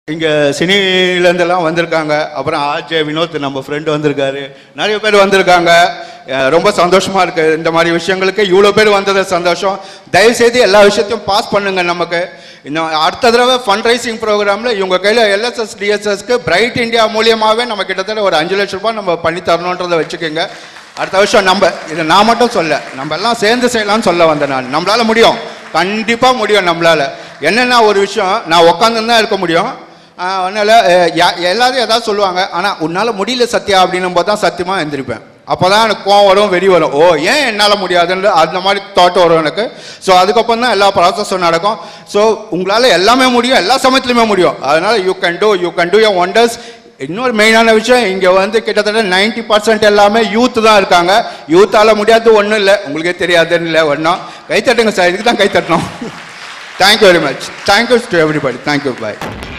இங்கே சினிலேருந்தெல்லாம் வந்திருக்காங்க அப்புறம் ஆர்ஜே வினோத் நம்ம ஃப்ரெண்டு வந்திருக்காரு நிறைய பேர் வந்திருக்காங்க அஹ் ரொம்ப சந்தோஷமா இருக்கு இந்த மாதிரி விஷயங்களுக்கு இவ்வளோ பேர் வந்தது சந்தோஷம் தயவுசெய்து எல்லா விஷயத்தையும் பாஸ் பண்ணுங்க நமக்கு இன்னும் அடுத்த தடவை ஃபண்ட் ரைசிங் ப்ரோக்ராமில் இவங்க கையில் எல்எஸ்எஸ் டிஎஸ்எஸ்க்கு பிரைட் இந்தியா மூலியமாகவே நம்ம கிட்டத்தட்ட ஒரு அஞ்சு லட்ச ரூபாய் நம்ம பண்ணி தரணுன்றதை வச்சுக்கோங்க அடுத்த வருஷம் நம்ம இதை நான் மட்டும் சொல்ல நம்ம எல்லாம் சேர்ந்து செய்யலாம்னு சொல்ல வந்தேன் நான் நம்மளால முடியும் கண்டிப்பாக முடியும் நம்மளால என்னென்ன ஒரு விஷயம் நான் உட்காந்து தான் இருக்க முடியும் ஆஹ் அதனால அஹ், யா- எல்லாரும் ஏதாவது சொல்லுவாங்க ஆனால் உன்னால் முடியல சத்யா அப்படின்னும் போது தான் சத்தியமாக எந்திரிப்பேன் அப்போ தான் எனக்கு கோவம் வரும் வெறி வரும் ஓ ஏன் என்னால் முடியாதுன்னு அந்த மாதிரி தாட் வரும் எனக்கு ஸோ அதுக்கப்புறம் தான் எல்லா ப்ராசஸும் நடக்கும் ஸோ உங்களால் எல்லாமே முடியும் எல்லா சமயத்துலையுமே முடியும் அதனால் you can do you can do your wonders இன்னொரு மெயினான விஷயம் இங்கே வந்து கிட்டத்தட்ட 90% பர்சன்ட் எல்லாமே யூத் தான் இருக்காங்க யூத்தால் முடியாது ஒன்றும் இல்லை உங்களுக்கே தெரியாதுன்னு இல்லை ஒன்றும் கை தட்டுங்க சார் இதுக்கு தான் கை தட்டணும் thank you very much thank you to everybody thank you bye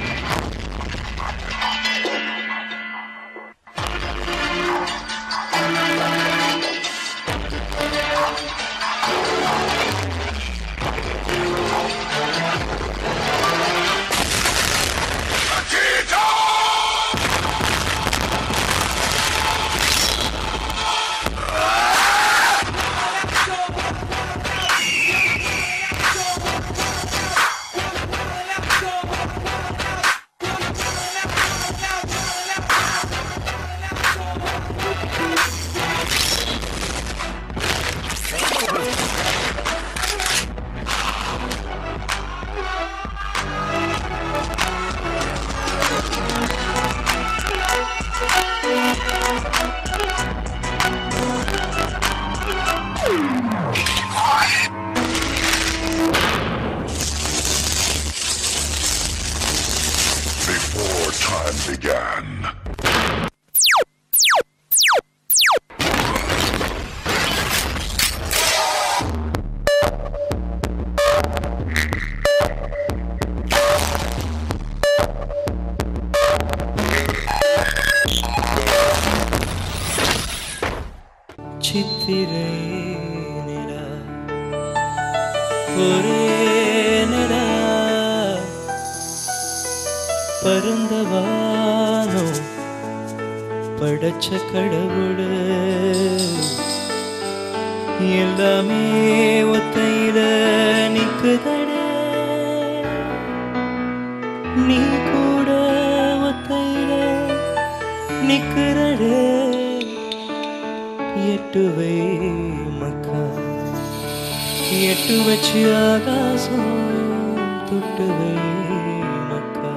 Before time began. சித்திரை நிலா ஒரே நிலா பருந்தவானோ படைச்ச கடவுள் எல்லாமே ஒத்தையில நிக்குதட நீ கூட ஒத்தையில நிக்கிறடே எட்டுவை மக்கா எட்டு வச்சு ஆகாசம் தொட்டுவை மக்கா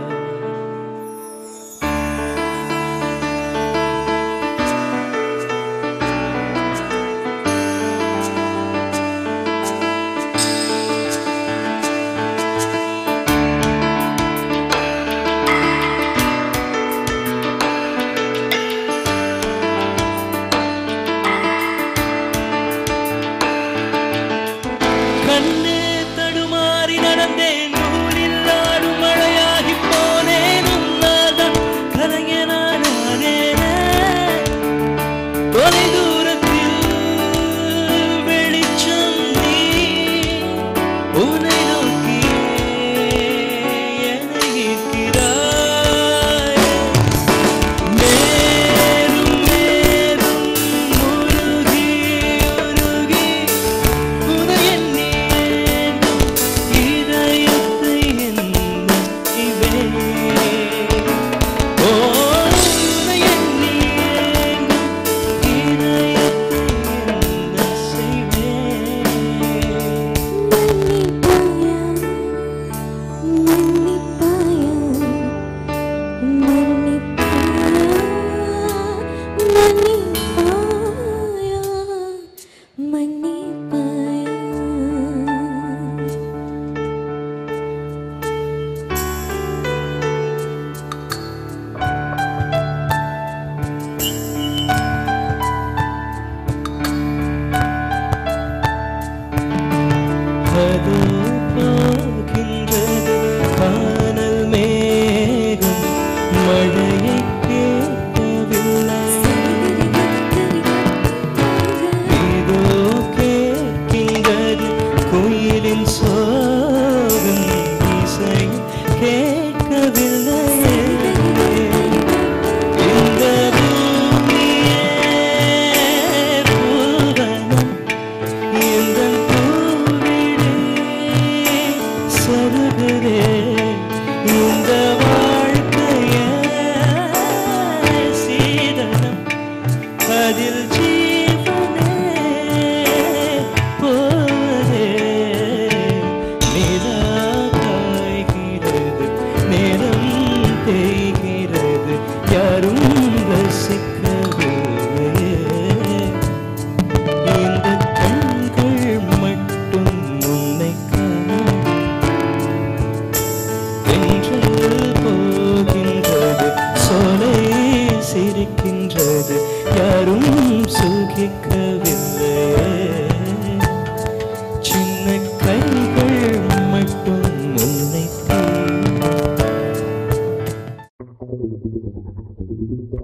கண்ணு தடுமாறி நடந்தேன் நூலில்லா தேய்கிறது யாரும் ரசிக்கவில்லையே இந்த கண்கள் மட்டும் உன்னை காணும் தென்றல் போகின்றது சோலை சிரிக்கின்றது யாரும் சுகிக்கவில்லையே சின்ன கைகள் மட்டும் உன்னை தேடும்.